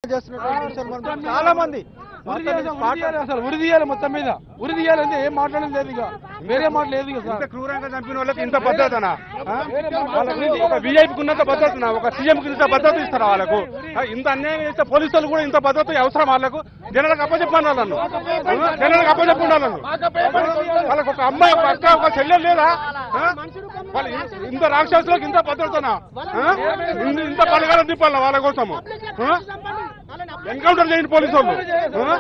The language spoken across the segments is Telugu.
చేస్తున్నటువంటి దృశ్యాన్ని మనం చూస్తున్నాం. చాలా మంది ఉరి చేయాలి, ఉరి చేయాలి అసలు ఉరి తీయాలి మొత్తం మీద ఉరి తీయాలంటే ఏం మాట్లాడడం లేదు ఇక వేరే మాట లేదు ఇక ఇంత సార్ క్రూరంగా చంపిన వాళ్ళకి ఇంత భద్రతనా ఆ? వాళ్ళకి ఒక వీఐపీకి ఉన్నంత భద్రతనా ఒక సీఎంకి ఇంత భద్రత ఇస్తారా వాళ్ళకు ఆ, ఇంత అన్యాయం చేస్తే పోలీసులు కూడా ఇంత భద్రత అవసరం వాళ్ళకు జనాలకు అప్పచెప్పాను వాళ్ళను ఆ? జనాలకు అప్పచెప్పండి వాళ్ళను వాళ్ళకు ఒక అమ్మాయి ఒక అక్క ఒక చెల్లెలు లేదా ఆ? వాళ్ళు ఇ- ఇంత రాక్షసులకు ఇంత భద్రతనా ఆ? ఇన్ని- ఇంత పలకాలం తిప్పాల వాళ్ళ కోసము ఎన్కౌంటర్ చేయండి పోలీసు వాళ్ళు ఆ?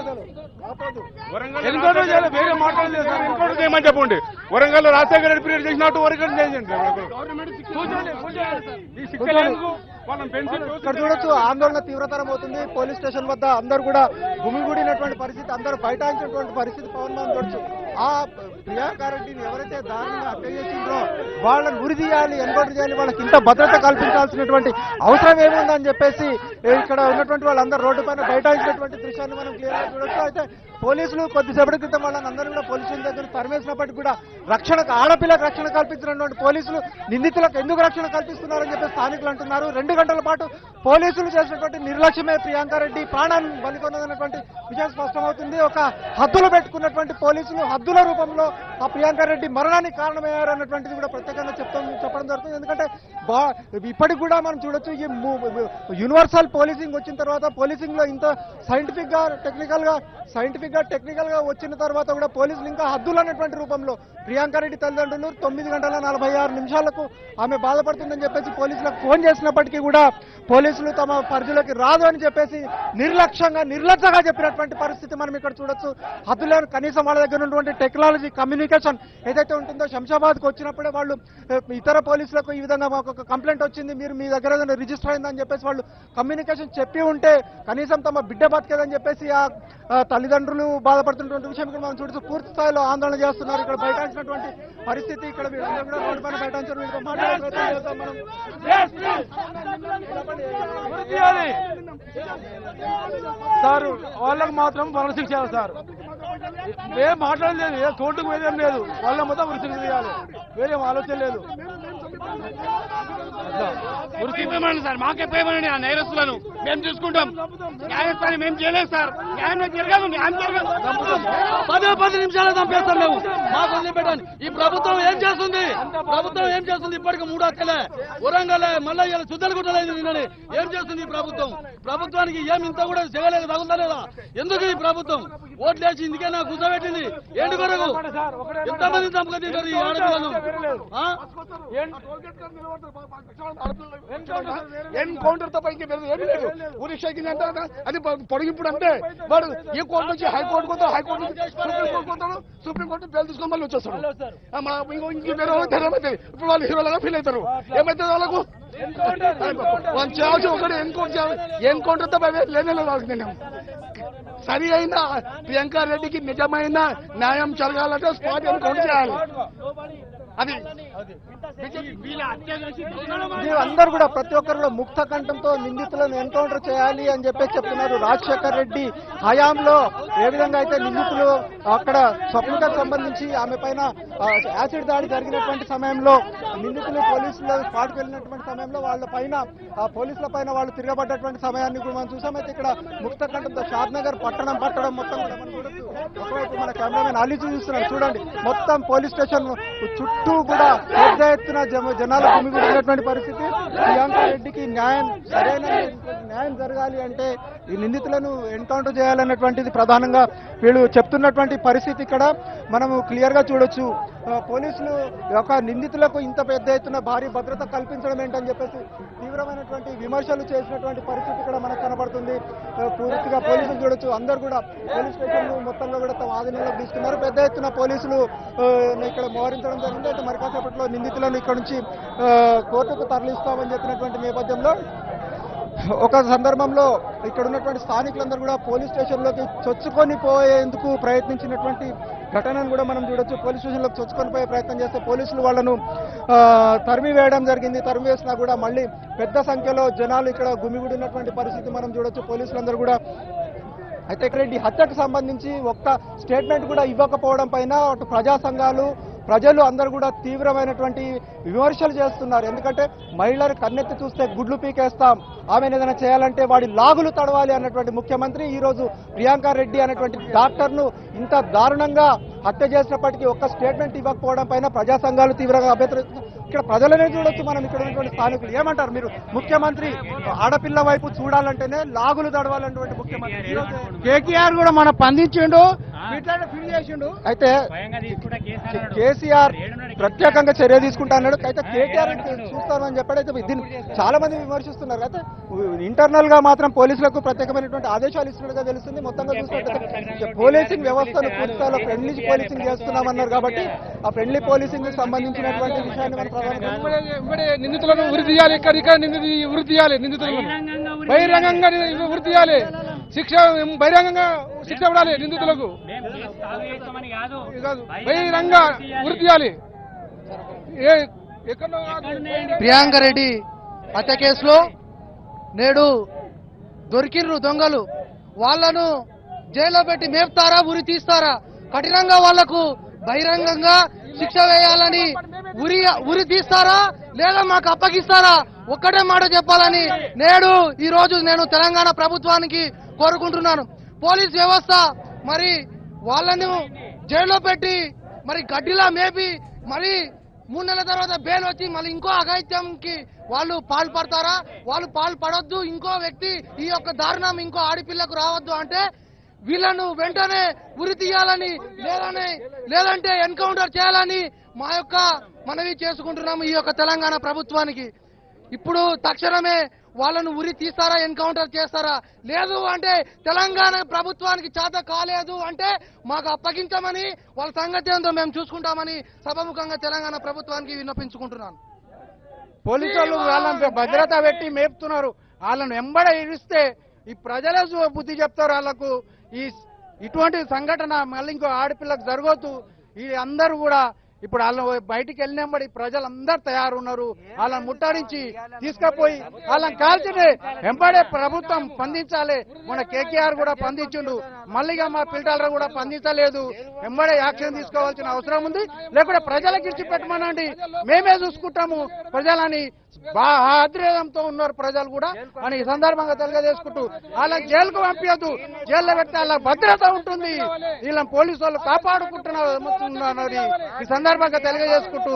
వరంగల్ ఎన్కౌంటర్ చేయాలి వేరే మాట్లాడలేదు సార్ ఎన్కౌంటర్ చేయమని చెప్పండి వరంగల్ రాజశేఖర రెడ్డి పీరియడ్ చేసినట్టు వరంగల్ చేయండి కూర్చోండి, కూర్చోండి. ఈ శిక్షలు వాళ్ళని పెన్షన్ ఇక్కడ చూడొచ్చు ఆందోళన తీవ్రతరం అవుతుంది పోలీస్ స్టేషన్ వద్ద అందరూ కూడా గుమిగూడినటువంటి పరిస్థితి అందరూ బైఠాయించినటువంటి పరిస్థితి పవన్ మనం చూడొచ్చు ఆ ప్రియాంక రెడ్డిని ఎవరైతే దారుణంగా హత్య చేసిండ్రో వాళ్ళని ఉరి తీయాలి ఎన్కౌంటర్ చేయాలి వాళ్ళకి ఇంత భద్రత కల్పించాల్సినటువంటి అవసరం ఏముందని చెప్పేసి ఏ ఇక్కడ ఉన్నటువంటి వాళ్ళందరూ రోడ్డు పైన బైఠాయించినటువంటి దృశ్యాన్ని మనం క్లియర్ గా చూడొచ్చు అయితే పోలీసులు కొద్దిసేపటి క్రితం వాళ్ళని అందరూ కూడా పోలీస్ స్టేషన్ దగ్గర తరిమేసినప్పటికీ కూడా రక్షణకు ఆడపిల్లకు రక్షణ కల్పించినటువంటి పోలీసులు నిందితులకు ఎందుకు రక్షణ కల్పిస్తున్నారని చెప్పి స్థానికులు అంటున్నారు రెండు గంటల పాటు పోలీసులు చేసినటువంటి నిర్లక్ష్యమే ప్రియాంక రెడ్డి ప్రాణాన్ని బలికొన్నదన్నటువంటి విషయం స్పష్టమవుతుంది ఒక హద్దులు పెట్టుకున్నటువంటి పోలీసులు హద్దుల రూపంలో ఆ ప్రియాంక రెడ్డి మరణానికి కారణమయ్యారు అన్నటువంటిది కూడా ప్రత్యేకంగా చెప్తాం చెప్పడం జరుగుతుంది ఎందుకంటే బా ఇప్పటికి కూడా మనం చూడొచ్చు ఈ యూనివర్సల్ పోలీసింగ్ వచ్చిన తర్వాత పోలీసింగ్ లో ఇంత సైంటిఫిక్ గా టెక్నికల్ గా సైంటిఫిక్ గా టెక్నికల్ గా వచ్చిన తర్వాత కూడా పోలీసులు ఇంకా హద్దులు అన్నటువంటి రూపంలో ప్రియాంక రెడ్డి తల్లిదండ్రులు తొమ్మిది గంటల నలభై ఆరు నిమిషాలకు ఆమె బాధపడుతుందని చెప్పేసి పోలీసులకు ఫోన్ చేసినప్పటికీ కూడా పోలీసులు తమ పరిధిలోకి రాదు అని చెప్పేసి నిర్లక్ష్యంగా నిర్లక్ష్యంగా చెప్పినటువంటి పరిస్థితి మనం ఇక్కడ చూడొచ్చు హద్దులను కనీసం వాళ్ళ దగ్గర ఉన్నటువంటి టెక్నాలజీ కమ్యూనికేషన్ ఏదైతే ఉంటుందో శంషాబాద్కి వచ్చినప్పుడే వాళ్ళు ఏ, ఇతర పోలీసులకు ఈ విధంగా మాకు ఒక కంప్లైంట్ వచ్చింది మీరు మీ దగ్గర ఏదైనా రిజిస్టర్ అయిందని చెప్పేసి వాళ్ళు కమ్యూనికేషన్ చెప్పి ఉంటే కనీసం తమ బిడ్డ బతికేదని చెప్పేసి ఆ ఆ, తల్లిదండ్రులు బాధపడుతున్నటువంటి విషయం ఇక్కడ మనం చూడొచ్చు పూర్తి స్థాయిలో ఆందోళన చేస్తున్నారు ఇక్కడ బయటాల్సినటువంటి పరిస్థితి ఇక్కడ వీళ్ళందరూ కూడా రోడ్డు పైన బయటాంచారు వీళ్ళతో మాట్లాడే ప్రయత్నం చేద్దాం మనం ఉరి తీయాలి సార్ వాళ్ళకి మాత్రం మరణ శిక్ష చేయాలి సార్ ఏం మాట్లాడలేదు ఏ కోర్టుకు వేదేం లేదు వాళ్ళ మొత్తం ఉరి శిక్ష చేయాలి వేరేం ఆలోచన లేదు అట్లా. ఉరి శిక్ష ఇవ్వమని సార్ మాకే పేయమని ఆ నేరస్తులను మేము చూసుకుంటాం న్యాయస్థానం మేము చేయలేదు సార్ న్యాయం జరగదు న్యాయం జరగదు పదే పది నిమిషాలు చంపేస్తాం మేము మాకు వదిలిపెట్టండి ఈ ప్రభుత్వం ఏం చేస్తుంది ప్రభుత్వం ఏం చేస్తుంది ఇప్పటికి మూడు అక్కలే వరంగల్ మళ్ళీ ఇలా చుద్దలు కుట్టలేదు నిన్నని ఏం చేస్తుంది ఈ ప్రభుత్వం ప్రభుత్వానికి ఏం ఇంత కూడా చేయలేదు తగులుతా లేదా ఎందుకు ఈ ప్రభుత్వం ఓట్లేసి ఇందుకేనా కూర్చోబెట్టింది ఏంటి కొరకు ఎంతమంది చంపుక తింటారు ఈ ఆడపిల్లలు ఆ? ఎన్కౌంటర్ తప్ప ఇంకా వేరే ఏమీ లేదు ఊరి షేకింగ్ అంటే అది పొడిగింపుడు అంటే వాడు ఈ కోర్టు నుంచి హైకోర్టు పోతాడు హైకోర్టు నుంచి సుప్రీం కోర్టు పోతాడు సుప్రీం కోర్టు బెయిల్ తీసుకొని మళ్ళీ వచ్చేస్తాడు ఆ, మన ఇంకో ఇంక వేరే వాళ్ళకి ధైర్యం అవుతుంది ఇప్పుడు వాళ్ళు హీరోలుగా ఫీల్ అవుతారు ఏమైతుంది వాళ్ళకు వాళ్ళు చేయాల్సి ఒకటి ఎన్కౌంటర్ చేయాలి ఎన్కౌంటర్ తప్ప వేరే లేనే లేదు వాళ్ళకి నేను సరి అయిన ప్రియాంక రెడ్డికి నిజమైన న్యాయం జరగాలంటే స్పాట్ ఎన్కౌంటర్ చేయాలి అది వీళ్ళ హత్య చేసి ఇది అందరూ కూడా ప్రతి ఒక్కరు కూడా ముక్త కంఠంతో నిందితులను ఎన్కౌంటర్ చేయాలి అని చెప్పేసి చెప్తున్నారు రాజశేఖర్ రెడ్డి హయాంలో ఏ విధంగా అయితే నిందితులు అక్కడ స్వప్నకు సంబంధించి ఆమె పైన ఆ, యాసిడ్ దాడి జరిగినటువంటి సమయంలో నిందితులు పోలీసులు స్పాట్కి వెళ్ళినటువంటి సమయంలో వాళ్ళ పైన ఆ పోలీసుల పైన వాళ్ళు తిరగబడ్డటువంటి సమయాన్ని కూడా మనం చూసామైతే ఇక్కడ ముక్త కంఠంతో షాద్ నగర్ పట్టణం పట్టడం మొత్తం కూడా మనం చూడొచ్చు ఒకవైపు మన కెమెరామెన్ అలీ చూస్తున్నాడు చూడండి మొత్తం పోలీస్ స్టేషన్ చుట్టూ కూడా పెద్ద ఎత్తున జమ- జనాలు గుమిగూడినటువంటి పరిస్థితి ప్రియాంక రెడ్డికి న్యాయం సరైన న్యాయం జరగాలి అంటే ఈ నిందితులను ఎన్కౌంటర్ చేయాలన్నటువంటిది ప్రధానంగా వీళ్ళు చెప్తున్నటువంటి పరిస్థితి ఇక్కడ మనము క్లియర్ గా చూడొచ్చు ఆ, పోలీసులు ఒక నిందితులకు ఇంత పెద్ద ఎత్తున భారీ భద్రత కల్పించడం ఏంటని చెప్పేసి తీవ్రమైనటువంటి విమర్శలు చేసినటువంటి పరిస్థితి ఇక్కడ మనకు కనబడుతుంది ఆ, పూర్తిగా పోలీసులు చూడొచ్చు అందరూ కూడా పోలీస్ స్టేషన్ మొత్తంలో కూడా తమ ఆధీనంలోకి తీసుకున్నారు పెద్ద ఎత్తున పోలీసులు ఆ, ఇక్కడ మోహరించడం జరిగింది అయితే మరి కాసేపట్లో నిందితులను ఇక్కడ నుంచి ఆ, కోర్టుకు తరలిస్తామని చెప్పినటువంటి నేపథ్యంలో ఒక సందర్భంలో ఇక్కడ ఉన్నటువంటి స్థానికులందరూ కూడా పోలీస్ స్టేషన్లోకి చొచ్చుకొని పోయేందుకు ప్రయత్నించినటువంటి ఘటనను కూడా మనం చూడొచ్చు పోలీస్ స్టేషన్లోకి చొచ్చుకొని పోయే ప్రయత్నం చేస్తే పోలీసులు వాళ్ళను ఆ, తరిమి వేయడం జరిగింది తరిమి వేసినా కూడా మళ్ళీ పెద్ద సంఖ్యలో జనాలు ఇక్కడ గుమిగూడినటువంటి పరిస్థితి మనం చూడొచ్చు పోలీసులందరూ కూడా అయితే రెడ్డి హత్యకు సంబంధించి ఒక్క స్టేట్మెంట్ కూడా ఇవ్వకపోవడం పైన అటు ప్రజా సంఘాలు ప్రజలు అందరూ కూడా తీవ్రమైనటువంటి విమర్శలు చేస్తున్నారు ఎందుకంటే మహిళలు కన్నెత్తి చూస్తే గుడ్లు పీకేస్తాం ఆమెను ఏదైనా చేయాలంటే వాడి లాగులు తడవాలి అన్నటువంటి ముఖ్యమంత్రి ఈ రోజు ప్రియాంక రెడ్డి అనేటువంటి డాక్టర్ను ఇంత దారుణంగా హత్య చేసినప్పటికీ ఒక్క స్టేట్మెంట్ ఇవ్వకపోవడం పైన ప్రజా సంఘాలు తీవ్రంగా అభ్యర్థిస్తున్నాయి ఇక్కడ ప్రజలనే చూడొచ్చు మనం ఇక్కడ ఉన్నటువంటి స్థానికులు ఏమంటారు మీరు ముఖ్యమంత్రి ఆడపిల్ల వైపు చూడాలంటేనే లాగులు తడవాలన్నటువంటి ముఖ్యమంత్రి ఈ రోజు కేటీఆర్ కూడా మన పండించిండు ఇట్లానే ఫిల్ చేసిండు అయితే కేసీఆర్ ప్రత్యేకంగా చర్య తీసుకుంటా అన్నాడు అయితే కేటీఆర్ చూస్తామని చెప్పాడు అయితే దీన్ని చాలా మంది విమర్శిస్తున్నారు అయితే ఇంటర్నల్ గా మాత్రం పోలీసులకు ప్రత్యేకమైనటువంటి ఆదేశాలు ఇస్తున్నట్టుగా తెలుస్తుంది మొత్తంగా చూసినట్లయితే పోలీసింగ్ వ్యవస్థను పూర్తి స్థాయిలో ఫ్రెండ్లీ పోలీసింగ్ చేస్తున్నామన్నారు కాబట్టి ఆ ఫ్రెండ్లీ పోలీసింగ్ కి సంబంధించినటువంటి విషయాన్ని మనం ప్రధానంగా వెంబడే నిందితులను ఉరి తీయాలి ఇక్కడ ఇక్కడ నిందితు ఉరి తీయాలి నిందితులను బహిరంగంగా ని- ఉరి తీయాలి శిక్ష బహిరంగంగా శిక్ష పడాలి నిందితులకు ఇది కాదు. బహిరంగ ఉరి తీయాలి ఏ ఎక్కడో కాదు. ప్రియాంక రెడ్డి హత్య కేసులో నేడు దొరికిర్రు దొంగలు వాళ్ళను జైల్లో పెట్టి మేపుతారా ఉరి తీస్తారా కఠినంగా వాళ్లకు బహిరంగంగా శిక్ష వేయాలని ఉరి ఉరి తీస్తారా లేదా మాకు అప్పగిస్తారా ఒక్కటే మాట చెప్పాలని నేడు ఈ రోజు నేను తెలంగాణ ప్రభుత్వానికి కోరుకుంటున్నాను పోలీస్ వ్యవస్థ మరి వాళ్ళను జైల్లో పెట్టి మరి గడ్డిలా మేపి మరి మూడు నెలల తర్వాత బెయిల్ వచ్చి మళ్ళీ ఇంకో అఘాయిత్యంకి వాళ్ళు పాల్పడతారా వాళ్ళు పాల్పడొద్దు ఇంకో వ్యక్తి ఈ యొక్క దారుణం ఇంకో ఆడపిల్లకు రావద్దు అంటే వీళ్ళను వెంటనే ఉరి తీయాలని లేదని లేదంటే ఎన్కౌంటర్ చేయాలని మా యొక్క మనవి చేసుకుంటున్నాము ఈ యొక్క తెలంగాణ ప్రభుత్వానికి ఇప్పుడు తక్షణమే వాళ్ళను ఉరి తీస్తారా ఎన్కౌంటర్ చేస్తారా లేదు అంటే తెలంగాణ ప్రభుత్వానికి చేత కాలేదు అంటే మాకు అప్పగించమని వాళ్ళ సంగతి ఏందో మేము చూసుకుంటామని సభముఖంగా తెలంగాణ ప్రభుత్వానికి విన్నపించుకుంటున్నాను పోలీసు వాళ్ళు వాళ్ళని భద్రత పెట్టి మేపుతున్నారు వాళ్ళను ఎంబడ ఇరిస్తే ఈ ప్రజలే సు- బుద్ధి చెప్తారు వాళ్ళకు ఈ ఇటువంటి సంఘటన మళ్ళీ ఇంకో ఆడపిల్లకు జరగొద్దు ఈ అందరూ కూడా ఇప్పుడు వాళ్ళ బయటికి వెళ్ళినప్పటి ప్రజలందరూ తయారున్నారు వాళ్ళని ముట్టడించి తీసుకుపోయి వాళ్ళని కాల్చిన వెంబడే ప్రభుత్వం స్పందించాలి మన కేకేఆర్ కూడా స్పందించిండు మళ్ళీగా మా పిల్టాలర్ కూడా స్పందించలేదు వెంబడే యాక్షన్ తీసుకోవాల్సిన అవసరం ఉంది లేకుంటే ప్రజలకు ఇచ్చి పెట్టమనండి మేమే చూసుకుంటాము ప్రజలని ఆద్రేయంతో ఉన్నారు ప్రజలు కూడా అని ఈ సందర్భంగా తెలియజేసుకుంటూ వాళ్ళని జైలుకు పంపించద్దు జైల్లో పెడితే వాళ్ళ భద్రత ఉంటుంది వీళ్ళని పోలీసు వాళ్ళు కాపాడుకుంటున్నారు ఈ సందర్భంగా తెలియజేసుకుంటూ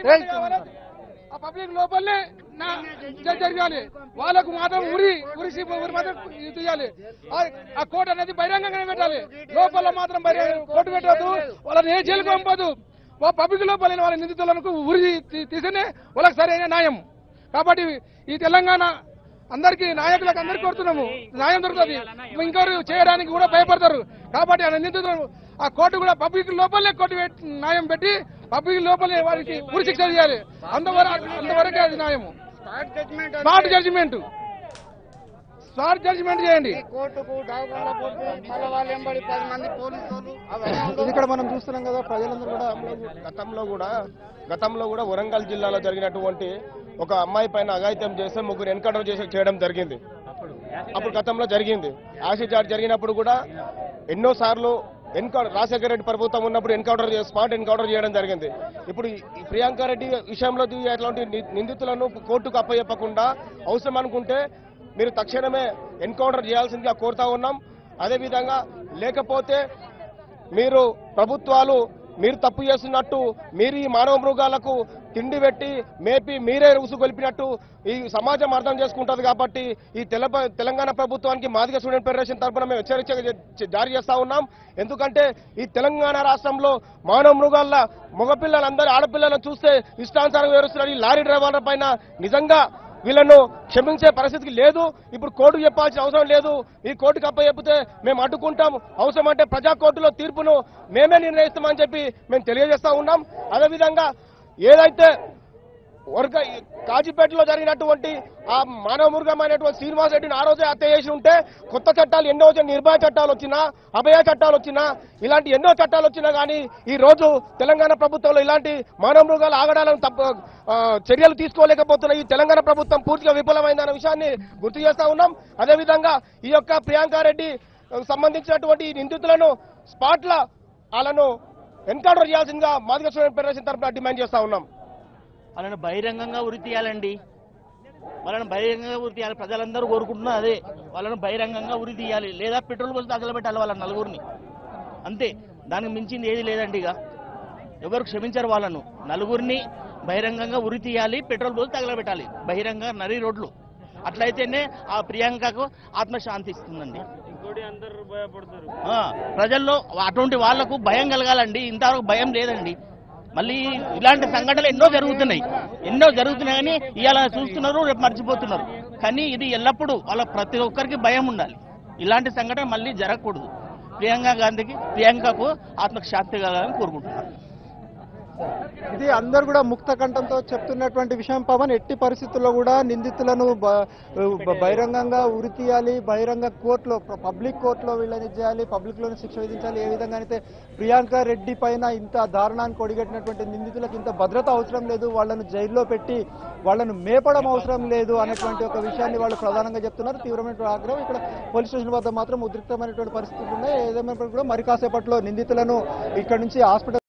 ఆ పబ్లిక్ లోపలనే నా జ- జరగాలి వాళ్ళకు మాత్రం ఉరి ఉరిసి ఉరి మాత్రం ఇది తీయాలి ఆ- ఆ కోర్టు అనేది బహిరంగంగానే పెట్టాలి లోపల మాత్రం బహిరంగ కోర్టు పెట్టవద్దు వాళ్ళని ఏ జైలుకు పంపదు పబ్లిక్ లోపల వాళ్ళ నిందితులకు ఉరి తీ- తీస్తేనే వాళ్ళకి సరైన న్యాయం కాబట్టి ఈ తెలంగాణ అందరికీ నాయకులకు అందరికీ కోరుతున్నాము న్యాయం దొరుకుతుంది ఇంకొకరు చేయడానికి కూడా భయపడతారు కాబట్టి ఆ నిందితులు ఆ కోర్టు కూడా పబ్లిక్ లోపలే కోర్టు పెట్టి న్యాయం పెట్టి పబ్లిక్ లోపలే వారికి ఉరి శిక్ష చేయాలి అంతవరకు అంతవరకే అది న్యాయము స్మార్ట్ జడ్జిమెంట్ స్మార్ట్ జడ్జిమెంట్ చేయండి ఇది ఇక్కడ మనం చూస్తున్నాం కదా ప్రజలందరూ కూడా గతంలో కూడా గతంలో కూడా వరంగల్ జిల్లాలో జరిగినటువంటి ఒక అమ్మాయి పైన అఘాయిత్యం చేస్తే ముగ్గురు ఎన్కౌంటర్ చేసి చేయడం జరిగింది అప్పుడు గతంలో జరిగింది ఆశీ చాట్ జరిగినప్పుడు కూడా ఎన్నో సార్లు ఎన్కౌంటర్ రాజశేఖర రెడ్డి ప్రభుత్వం ఉన్నప్పుడు ఎన్కౌంటర్ చేసి స్పాట్ ఎన్కౌంటర్ చేయడం జరిగింది ఇప్పుడు ఈ ప్రియాంక రెడ్డి విషయంలో ది- అట్లాంటి ని- నిందితులను కోర్టుకు అప్పచెప్పకుండా అవసరం అనుకుంటే మీరు తక్షణమే ఎన్కౌంటర్ చేయాల్సిందిగా కోరుతా ఉన్నాం అదేవిధంగా లేకపోతే మీరు ప్రభుత్వాలు మీరు తప్పు చేస్తున్నట్టు మీరు ఈ మానవ మృగాలకు తిండి పెట్టి మేపి మీరే ఉసుగొలిపినట్టు ఈ సమాజం అర్థం చేసుకుంటది కాబట్టి ఈ తెల తెలంగాణ ప్రభుత్వానికి మాదిగ స్టూడెంట్ ఫెడరేషన్ తరఫున మేము హెచ్చరిక జ- జారీ చేస్తా ఉన్నాం ఎందుకంటే ఈ తెలంగాణ రాష్ట్రంలో మానవ మృగాల మగపిల్లలందరూ ఆడపిల్లలను చూస్తే ఇష్టానుసారం వివరిస్తున్నారు ఈ లారీ డ్రైవర్ల పైన నిజంగా వీళ్ళను క్షమించే పరిస్థితికి లేదు ఇప్పుడు కోర్టు చెప్పాల్సిన అవసరం లేదు ఈ కోర్టుకు అప్ప చెప్తే మేము అడ్డుకుంటాం అవసరం అంటే ప్రజా కోర్టులో తీర్పును మేమే నిర్ణయిస్తామని చెప్పి మేము తెలియజేస్తా ఉన్నాం అదేవిధంగా ఏదైతే వర్గ కాజీపేటలో జరిగినటువంటి ఆ మానవ మృగమైనటువంటి శ్రీనివాస్ రెడ్డిని ఆ రోజే హత్య చేసి ఉంటే కొత్త చట్టాలు ఎన్నో వచ్చినా నిర్భయ చట్టాలు వచ్చినా అభయ చట్టాలు వచ్చినా ఇలాంటి ఎన్నో చట్టాలు వచ్చినా కానీ ఈ రోజు తెలంగాణ ప్రభుత్వంలో ఇలాంటి మానవ మృగాలు ఆగడాలను తప్ప ఆ, చర్యలు తీసుకోలేకపోతున్న ఈ తెలంగాణ ప్రభుత్వం పూర్తిగా విఫలమైందన్న విషయాన్ని గుర్తు చేస్తా ఉన్నాం అదేవిధంగా ఈ యొక్క ప్రియాంక రెడ్డి ఆ, సంబంధించినటువంటి ఈ నిందితులను స్పాట్ల వాళ్ళను ఎన్కౌంటర్ చేయాల్సిందిగా మాదిగ స్టూడెంట్ ఫెడరేషన్ తరఫున డిమాండ్ చేస్తా ఉన్నాం వాళ్ళని బహిరంగంగా ఉరి తీయాలండి వాళ్ళని బహిరంగంగా ఉరి తీయాలి ప్రజలందరూ కోరుకుంటున్నారు అదే వాళ్ళని బహిరంగంగా ఉరి తీయాలి లేదా పెట్రోల్ పోసి తగలబెట్టాలి వాళ్ళ నలుగురిని అంతే దానికి మించింది ఏది లేదండి ఇక ఎవరు క్షమించరు వాళ్ళను నలుగురిని బహిరంగంగా ఉరి తీయాలి పెట్రోల్ పోసి తగలబెట్టాలి బహిరంగ నరి రోడ్లు అట్లయితేనే ఆ ప్రియాంకకు ఆత్మశాంతి ఇస్తుందండి ఆ, ప్రజల్లో అటువంటి వాళ్లకు భయం కలగాలండి ఇంతవరకు భయం లేదండి మళ్ళీ ఇలాంటి సంఘటనలు ఎన్నో జరుగుతున్నాయి ఎన్నో జరుగుతున్నాయి కానీ ఇవాళ చూస్తున్నారు రేపు మర్చిపోతున్నారు కానీ ఇది ఎల్లప్పుడూ వాళ్ళ ప్రతి ఒక్కరికి భయం ఉండాలి ఇలాంటి సంఘటన మళ్ళీ జరగకూడదు ప్రియాంక గాంధీకి ప్రియాంకకు ఆత్మకు శాంతి కలగాలని కోరుకుంటున్నాను ఇది అందరు కూడా ముక్త కంఠంతో చెప్తున్నటువంటి విషయం పవన్ ఎట్టి పరిస్థితుల్లో కూడా నిందితులను బ- బ- బహిరంగంగా ఉరి తీయాలి బహిరంగ కోర్టులో పబ్లిక్ కోర్టులో వీళ్ళని చేయాలి పబ్లిక్ లోనే శిక్ష విధించాలి ఏ విధంగా అయితే ప్రియాంక రెడ్డి పైన ఇంత దారుణానికి ఒడిగట్టినటువంటి నిందితులకు ఇంత భద్రత అవసరం లేదు వాళ్ళను జైల్లో పెట్టి వాళ్ళను మేపడం అవసరం లేదు అనేటువంటి ఒక విషయాన్ని వాళ్ళు ప్రధానంగా చెప్తున్నారు తీవ్రమైనటువంటి ఆగ్రహం ఇక్కడ పోలీస్ స్టేషన్ వద్ద మాత్రం ఉద్రిక్తమైనటువంటి పరిస్థితులు ఉన్నాయి ఏదేమైనప్పటికీ కూడా మరి కాసేపట్లో నిందితులను ఇక్కడ నుంచి హాస్పిటల్